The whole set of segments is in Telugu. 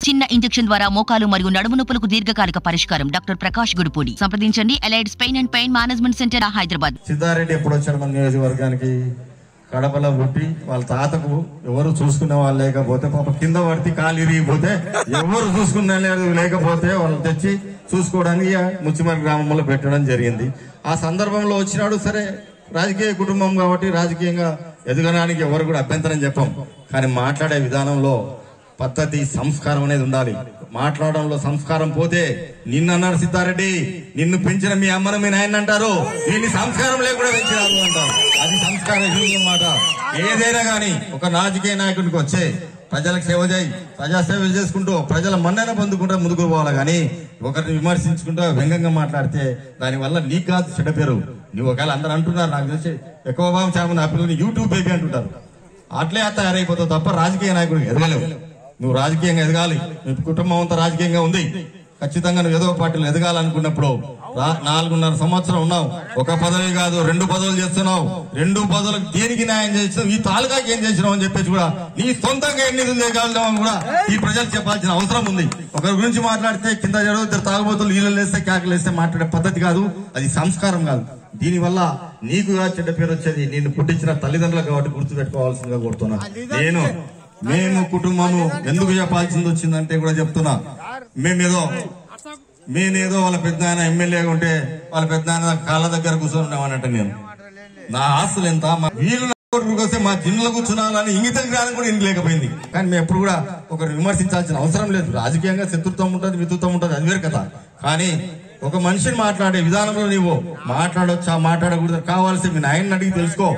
చిన్న ఇంజెక్షన్ ద్వారా మోకాలు మరియు నడుము నొప్పులకు దీర్ఘకాలిక పరిష్కారం డాక్టర్ ప్రకాష్ గుడిపూడి సంప్రదించండి ఎలైడ్స్ pain and pain management centre Hyderabad Siddhareddy ఎప్పుడు వచ్చాడు మన నియోజకవర్గానికి కడపలో పుట్టి వాళ్ళ తాతకు ఎవరు చూసుకునే వాళ్ళు లేకపోతే పాప కింద పడితే కాలు ఇరిగిపోతే ఎవరు చూసుకునే లేదు లేకపోతే వాళ్ళు తెచ్చి చూసుకోవడానికి ఆ ముచ్చిమరి గ్రామంలో పెట్టడం జరిగింది ఆ సందర్భంలో వచ్చినాడు సరే రాజకీయ కుటుంబం కాబట్టి రాజకీయంగా ఎదగడానికి ఎవరు కూడా అభ్యంతరం చెప్పం కానీ మాట్లాడే విధానంలో పద్ధతి సంస్కారం అనేది ఉండాలి మాట్లాడడంలో సంస్కారం పోతే నిన్ను అన్నారు సిద్ధారెడ్డి నిన్ను పెంచిన మీ అమ్మను మీ నాయన అంటారు దీన్ని సంస్కారం లేకుండా పెంచినారు అంటారు అది సంస్కారం మాట ఏదైనా గాని ఒక రాజకీయ నాయకుడికి వచ్చే ప్రజలకు సేవ చేయి ప్రజా సేవలు చేసుకుంటూ ప్రజల మన్నన పొందుకుంటూ ముందుకు పోవాలి కానీ ఒకరిని విమర్శించుకుంటూ వ్యంగ్యంగా మాట్లాడితే దాని వల్ల నీకు కాదు చెడ్డ పేరు నువ్వు ఒకవేళ అందరూ అంటున్నారు నాకు తెలిసి ఎక్కువ భాగం చాలా మంది ఆ పిల్లల్ని యూట్యూబ్ బేబీ అంటుంటారు అట్లే తయారైపోతావు తప్ప రాజకీయ నాయకుడికి ఎదగలేవు నువ్వు రాజకీయంగా ఎదగాలి నీ కుటుంబం అంతా రాజకీయంగా ఉంది ఖచ్చితంగా నువ్వు ఏదో పార్టీలో ఎదగాలనుకున్నప్పుడు రా- నాలుగున్నర సంవత్సరం ఉన్నావు ఒక పదవి కాదు రెండు పదవులు చేస్తున్నావు రెండు పదవులకు దేనికి న్యాయం చేస్తున్నావు ఈ తాలూకాకి ఏం చేసినావు అని చెప్పేసి కూడా నీ సొంతంగా ఎన్ని నిధులు చేయగలుగుతావు అని కూడా ఈ ప్రజలు చెప్పాల్సిన అవసరం ఉంది ఒకరి గురించి మాట్లాడితే కింద జరగదు ఇద్దరు తాగుబోతులు నీళ్ళు వేస్తే కేకలు వేస్తే మాట్లాడే పద్ధతి కాదు అది సంస్కారం కాదు దీనివల్ల నీకు చెడ్డ పేరు వచ్చేది నిన్ను పుట్టించిన తల్లిదండ్రులు కాబట్టి గుర్తుపెట్టుకోవాల్సిందిగా కోరుతున్నా నేను మేము కుటుంబము ఎందుకు చెప్పాల్సింది వచ్చిందంటే కూడా చెప్తున్నా మేమేదో నేనేదో వాళ్ళ పెద్ద ఆయన ఎమ్మెల్యేగా ఉంటే వాళ్ళ పెద్ద ఆయన కాళ్ళ దగ్గర కూర్చొని ఉండేవానంట నేను నా ఆస్తులు ఎంత మా వీళ్ళు నా కొడుకుకి వస్తే మా జిన్నులో కూర్చున్నానని ఇంగిత జ్ఞానం కూడా ఇంక లేకపోయింది కానీ మేము ఎప్పుడు కూడా ఒకరు విమర్శించాల్సిన అవసరం లేదు రాజకీయంగా శత్రుత్వం ఉంటుంది మిత్రుత్వం ఉంటుంది అది వేరు కదా కానీ ఒక మనిషిని మాట్లాడే విధానంలో నీవు మాట్లాడొచ్చా మాట్లాడకూడదు కావాల్సి మీ నాయన్ని అడిగి తెలుసుకో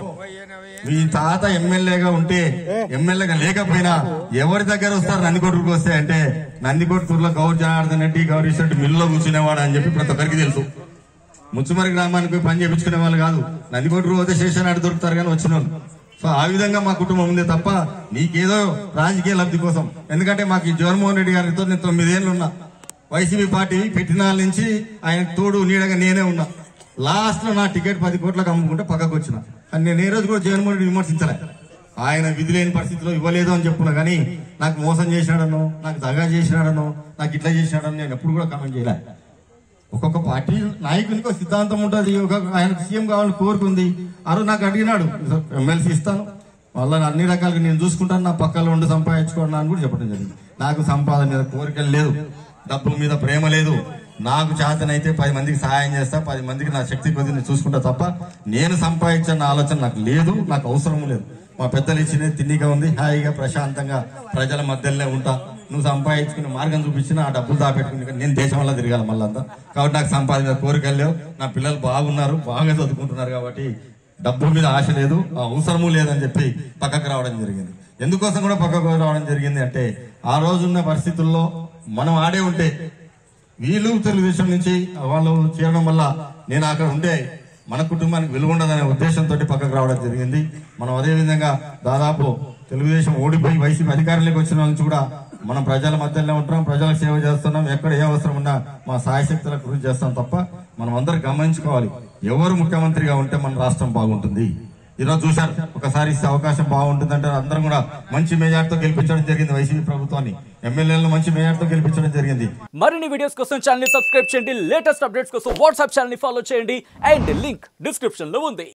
మీ తాత ఎమ్మెల్యేగా ఉంటే ఎమ్మెల్యేగా లేకపోయినా ఎవరి దగ్గర వస్తారు నందికొట్టుకు వస్తే అంటే నందికొట్టుకులో గౌర్ జనార్దన్ రెడ్డి గౌరీ రెడ్డి మిల్లులో కూర్చునేవాడు అని చెప్పి ప్రతి ఒక్కరికి తెలుసు ముచ్చుమరి గ్రామానికి పోయి పని చేపించుకునే వాళ్ళు కాదు నందికొట్టు పోతే శేషనాడు దొరుకుతారు కానీ వచ్చిన వాళ్ళు సో ఆ విధంగా మా కుటుంబం ఉంది తప్ప నీకేదో రాజకీయ లబ్ధి కోసం ఎందుకంటే మాకు ఈ జగన్మోహన్ రెడ్డి గారితో నేను తొమ్మిదేళ్ళు ఉన్నా వైసీపీ పార్టీ పెట్టినాల నుంచి ఆయన తోడు నీడగా నేనే ఉన్నా లాస్ట్ లో నా టికెట్ పది కోట్లకు అమ్ముకుంటే పక్కకు వచ్చిన కానీ నేను ఏ రోజు కూడా జగన్మోహన్ రెడ్డి విమర్శించలే ఆయన విధి లేని పరిస్థితిలో ఇవ్వలేదు అని చెప్పున్నా కానీ నాకు మోసం చేసినాడనో నాకు దగా చేసినాడనో నాకు ఇట్లా చేసినాడని నేను ఎప్పుడు కూడా కామెంట్ చేయలే ఒక్కొక్క పార్టీ నాయకునికి ఒక సిద్ధాంతం ఉంటుంది ఒక ఆయన సీఎం కావాలని కోరుకుంది ఆ రోజు నాకు అడిగినాడు ఎమ్మెల్సీ ఇస్తాను వాళ్ళ అన్ని రకాలుగా నేను చూసుకుంటాను నా పక్కలో ఉండి సంపాదించుకోండి అని కూడా చెప్పడం జరిగింది నాకు సంపాదన మీద కోరికలు లేదు డబ్బుల మీద ప్రేమ లేదు నాకు చేతనైతే పది మందికి సహాయం చేస్తా పది మందికి నా శక్తి కొద్ది నేను చూసుకుంటా తప్ప నేను సంపాదించిన ఆలోచన నాకు లేదు నాకు అవసరం లేదు మా పెద్దలు ఇచ్చినది తిండిగా ఉంది హాయిగా ప్రశాంతంగా ప్రజల మధ్యలోనే ఉంటా నువ్వు సంపాదించుకునే మార్గం చూపించిన ఆ డబ్బులు దాపెట్టుకుని నేను దేశం వల్ల తిరగాలి మళ్ళంతా కాబట్టి నాకు సంపాదించిన కోరికలు లేవు నా పిల్లలు బాగున్నారు బాగా చదువుకుంటున్నారు కాబట్టి డబ్బుల మీద ఆశ లేదు ఆ అవసరము లేదని చెప్పి పక్కకు రావడం జరిగింది ఎందుకోసం కూడా పక్కకు రావడం జరిగింది అంటే ఆ రోజున్న పరిస్థితుల్లో మనం ఆడే ఉంటే వీళ్ళు తెలుగుదేశం నుంచి వాళ్ళు చేరడం వల్ల నేను అక్కడ ఉంటే మన కుటుంబానికి విలువ ఉండదనే ఉద్దేశంతో పక్కకు రావడం జరిగింది మనం అదే విధంగా దాదాపు తెలుగుదేశం ఓడిపోయి వైసీపీ అధికారంలోకి వచ్చిన నుంచి కూడా మనం ప్రజల మధ్యలో ఉంటున్నాం ప్రజలకు సేవ చేస్తున్నాం ఎక్కడ ఏ అవసరం ఉన్నా మా సాయశక్తుల కృషి చేస్తాం తప్ప మనం అందరం గమనించుకోవాలి ఎవరు ముఖ్యమంత్రిగా ఉంటే మన రాష్ట్రం బాగుంటుంది ఈరోజు చూశారు ఒకసారి ఇస్తే అవకాశం బాగుంటుందంటే అందరం కూడా మంచి మెజార్టీతో గెలిపించడం జరిగింది వైసీపీ ప్రభుత్వాన్ని ఎమ్మెల్యేలను మంచి మెజార్టీతో గెలిపించడం జరిగింది మరిన్ని వీడియోస్ కోసం ఛానల్ ని సబ్స్క్రైబ్ చేయండి లేటెస్ట్ అప్డేట్స్ కోసం వాట్సాప్ ఛానల్ ని ఫాలో చేయండి అండ్ లింక్ డిస్క్రిప్షన్ లో ఉంది